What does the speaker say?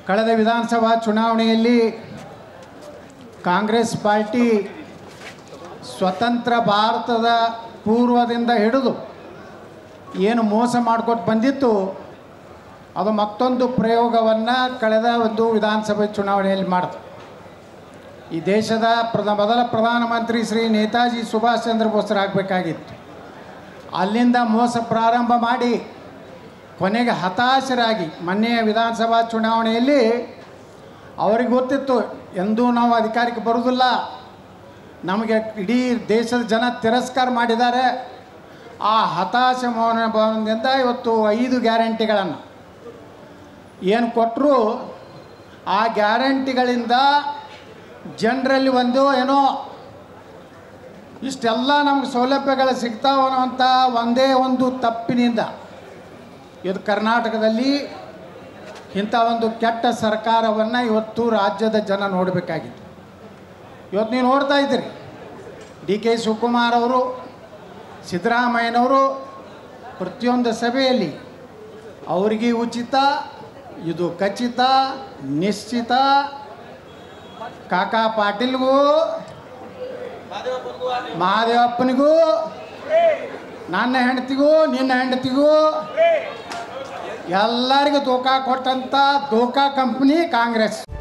ಕಳೆದ ವಿಧಾನಸಭಾ ಚುನಾವಣೆಯಲ್ಲಿ ಕಾಂಗ್ರೆಸ್ ಪಾರ್ಟಿ ಸ್ವತಂತ್ರ ಭಾರತದ ಪೂರ್ವದಿಂದ ಹಿಡಿದು ಏನು ಮೋಸ ಮಾಡ್ಕೊಟ್ಟು ಬಂದಿತ್ತು ಅದು ಮತ್ತೊಂದು ಪ್ರಯೋಗವನ್ನು ಕಳೆದ ಒಂದು ವಿಧಾನಸಭೆ ಚುನಾವಣೆಯಲ್ಲಿ ಮಾಡಿತು ಈ ದೇಶದ ಪ್ರಧ ಮೊದಲ ಪ್ರಧಾನಮಂತ್ರಿ ಶ್ರೀ ನೇತಾಜಿ ಸುಭಾಷ್ ಚಂದ್ರ ಬೋಸರಾಗಬೇಕಾಗಿತ್ತು ಅಲ್ಲಿಂದ ಮೋಸ ಪ್ರಾರಂಭ ಮಾಡಿ ಕೊನೆಗೆ ಹತಾಶರಾಗಿ ಮೊನ್ನೆಯ ವಿಧಾನಸಭಾ ಚುನಾವಣೆಯಲ್ಲಿ ಅವ್ರಿಗೆ ಗೊತ್ತಿತ್ತು ಎಂದೂ ನಾವು ಅಧಿಕಾರಕ್ಕೆ ಬರೋದಿಲ್ಲ ನಮಗೆ ಇಡೀ ದೇಶದ ಜನ ತಿರಸ್ಕಾರ ಮಾಡಿದ್ದಾರೆ ಆ ಹತಾಶ ಮೌನ ಭಾವನದಿಂದ ಇವತ್ತು ಐದು ಗ್ಯಾರಂಟಿಗಳನ್ನು ಏನು ಕೊಟ್ಟರು ಆ ಗ್ಯಾರಂಟಿಗಳಿಂದ ಜನರಲ್ಲಿ ಒಂದು ಏನೋ ಇಷ್ಟೆಲ್ಲ ನಮ್ಗೆ ಸೌಲಭ್ಯಗಳು ಸಿಗ್ತಾವ ಅನ್ನುವಂಥ ಒಂದೇ ಒಂದು ತಪ್ಪಿನಿಂದ ಇದು ಕರ್ನಾಟಕದಲ್ಲಿ ಇಂಥ ಒಂದು ಕೆಟ್ಟ ಸರ್ಕಾರವನ್ನು ಇವತ್ತು ರಾಜ್ಯದ ಜನ ನೋಡಬೇಕಾಗಿತ್ತು ಇವತ್ತು ನೀವು ನೋಡ್ತಾ ಇದ್ದೀರಿ ಡಿ ಕೆ ಶಿವಕುಮಾರ್ ಅವರು ಸಿದ್ದರಾಮಯ್ಯನವರು ಪ್ರತಿಯೊಂದು ಸಭೆಯಲ್ಲಿ ಅವರಿಗೆ ಉಚಿತ ಇದು ಖಚಿತ ನಿಶ್ಚಿತ ಕಾಕಾ ಪಾಟೀಲ್ಗೂ ಮಹಾದೇವಪ್ಪನಿಗೂ ನನ್ನ ಹೆಂಡತಿಗೂ ನಿನ್ನ ಹೆಂಡತಿಗೂ ಎಲ್ಲರಿಗೂ ಧೋಕಾ ಕೊಟ್ಟಂಥ ಧೋಕಾ ಕಂಪ್ನಿ ಕಾಂಗ್ರೆಸ್